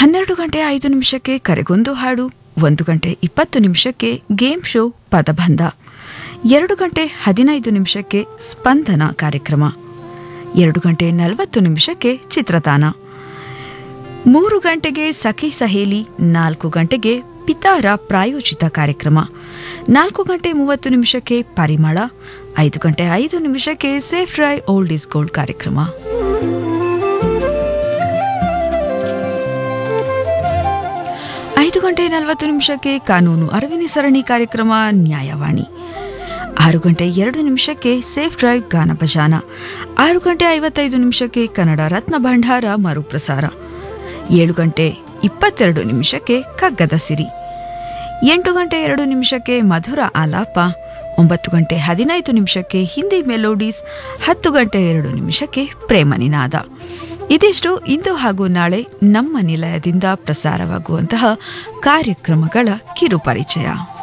ಹನ್ನೆರಡು ಗಂಟೆ ಐದು ನಿಮಿಷಕ್ಕೆ ಕರೆಗೊಂದು ಹಾಡು ಒಂದು ಗಂಟೆ ಇಪ್ಪತ್ತು ನಿಮಿಷಕ್ಕೆ ಗೇಮ್ ಶೋ ಪದಬಂಧ ಎರಡು ಗಂಟೆ ಹದಿನೈದು ನಿಮಿಷಕ್ಕೆ ಸ್ಪಂದನ ಕಾರ್ಯಕ್ರಮ ಎರಡು ಗಂಟೆ ನಲವತ್ತು ನಿಮಿಷಕ್ಕೆ ಚಿತ್ರತಾನ ಮೂರು ಗಂಟೆಗೆ ಸಖಿ ಸಹೇಲಿ ನಾಲ್ಕು ಗಂಟೆಗೆ ಪಿತಾರ ಪ್ರಾಯೋಜಿತ ಕಾರ್ಯಕ್ರಮ ನಾಲ್ಕು ಗಂಟೆ ಮೂವತ್ತು ನಿಮಿಷಕ್ಕೆ ಪರಿಮಳ ಐದು ಗಂಟೆ ಐದು ನಿಮಿಷಕ್ಕೆ ಸೇಫ್ ಡ್ರೈ ಓಲ್ಡ್ ಇಸ್ ಗೋಲ್ಡ್ ಕಾರ್ಯಕ್ರಮ ಐದು ಗಂಟೆ ನಲವತ್ತು ನಿಮಿಷಕ್ಕೆ ಕಾನೂನು ಅರಿವಿನ ಸರಣಿ ಕಾರ್ಯಕ್ರಮ ನ್ಯಾಯವಾಣಿ ಆರು ಗಂಟೆ ಎರಡು ನಿಮಿಷಕ್ಕೆ ಸೇಫ್ ಡ್ರೈವ್ ಗಾನ ಭಜಾನ ಆರು ಗಂಟೆ ಐವತ್ತೈದು ನಿಮಿಷಕ್ಕೆ ಕನ್ನಡ ರತ್ನ ಭಂಡಾರ ಮರುಪ್ರಸಾರ ಏಳು ಗಂಟೆ ಇಪ್ಪತ್ತೆರಡು ನಿಮಿಷಕ್ಕೆ ಕಗ್ಗದ ಸಿರಿ ಎಂಟು ಗಂಟೆ ಎರಡು ನಿಮಿಷಕ್ಕೆ ಮಧುರ ಆಲಾಪ ಒಂಬತ್ತು ಗಂಟೆ ಹದಿನೈದು ನಿಮಿಷಕ್ಕೆ ಹಿಂದಿ ಮೆಲೋಡೀಸ್ ಹತ್ತು ಗಂಟೆ ಎರಡು ನಿಮಿಷಕ್ಕೆ ಪ್ರೇಮ ನಿನಾದ ಇದಿಷ್ಟು ಇಂದು ಹಾಗೂ ನಾಳೆ ನಮ್ಮ ನಿಲಯದಿಂದ ಪ್ರಸಾರವಾಗುವಂತಹ ಕಾರ್ಯಕ್ರಮಗಳ ಕಿರು ಪರಿಚಯ